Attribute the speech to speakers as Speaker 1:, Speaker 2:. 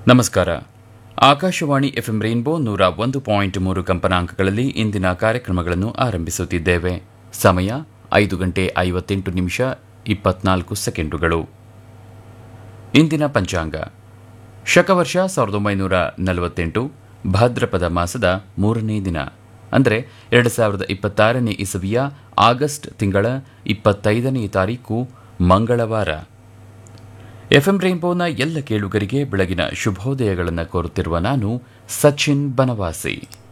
Speaker 1: ನಮಸ್ಕಾರ Akashvani FM rainbow ನೂರ ಒಂದು ಪಾಯಿಂಟ್ ಮೂರು ಕಂಪನಾಂಕಗಳಲ್ಲಿ ಇಂದಿನ ಕಾರ್ಯಕ್ರಮಗಳನ್ನು ಆರಂಭಿಸುತ್ತಿದ್ದೇವೆ ಸಮಯ ಐದು ಗಂಟೆ ಐವತ್ತೆಂಟು ನಿಮಿಷ ಇಪ್ಪತ್ನಾಲ್ಕು ಸೆಕೆಂಡುಗಳು ಇಂದಿನ ಪಂಚಾಂಗ ಶಕವರ್ಷ ಸಾವಿರದ ಒಂಬೈನೂರ ನಲವತ್ತೆಂಟು ಭಾದ್ರಪದ ಮಾಸದ ಮೂರನೇ ದಿನ ಅಂದರೆ ಎರಡು ಸಾವಿರದ ಇಪ್ಪತ್ತಾರನೇ ಇಸವಿಯ ಆಗಸ್ಟ್ ತಿಂಗಳ ಇಪ್ಪತ್ತೈದನೇ ತಾರೀಕು ಮಂಗಳವಾರ ಎಫ್ಎಂ ರೈನ್ಬೋನ ಎಲ್ಲ ಕೇಳುಗರಿಗೆ ಬೆಳಗಿನ ಶುಭೋದಯಗಳನ್ನು ಕೋರುತ್ತಿರುವ ನಾನು ಸಚಿನ್ ಬನವಾಸಿ